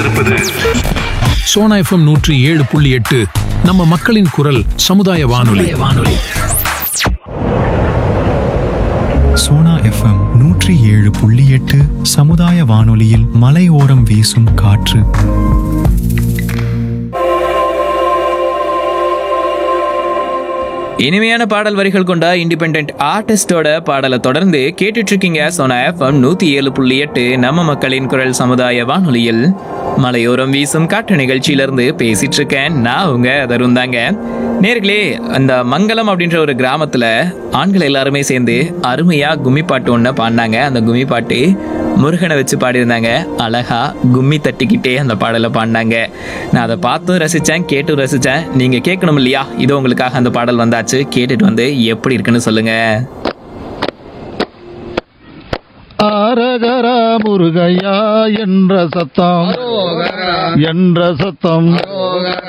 இருப்பது சோனா எஃப்எம் நூற்றி ஏழு புள்ளி எட்டு நம்ம மக்களின் குரல் சமுதாய வானொலி வானொலி சோனா எஃப்எம் நூற்றி ஏழு புள்ளி எட்டு சமுதாய வானொலியில் மலையோரம் வீசும் காற்று இனிமையான பாடல் வரிகள் கொண்ட இண்டிபெண்ட் ஆர்டிஸ்டோட பாடலை தொடர்ந்து கேட்டுட்டு இருக்கீங்க சோனா எஃப்எம் நூத்தி ஏழு புள்ளி எட்டு நம்ம மக்களின் குரல் சமுதாய வானொலியில் மலையோரம் வீசும் காற்று நிகழ்ச்சியிலிருந்து பேசிட்டு இருக்கேன் நான் உங்க தருண் தாங்க நேர்களே அந்த மங்கலம் அப்படின்ற ஒரு கிராமத்துல ஆண்கள் எல்லாருமே சேர்ந்து அருமையா கும்மி பாட்டு ஒன்று பாடினாங்க அந்த கும்மி பாட்டு முருகனை வச்சு பாடியிருந்தாங்க அழகா கும்மி தட்டிக்கிட்டே அந்த பாடலை பாடினாங்க நான் அதை பார்த்தும் ரசித்தேன் கேட்டும் ரசித்தேன் நீங்கள் கேட்கணும் இல்லையா இதோ உங்களுக்காக அந்த பாடல் வந்தாச்சு கேட்டுட்டு வந்து எப்படி இருக்குன்னு சொல்லுங்க அரகர முருகையா என்ற சத்தம் என்ற சத்தம்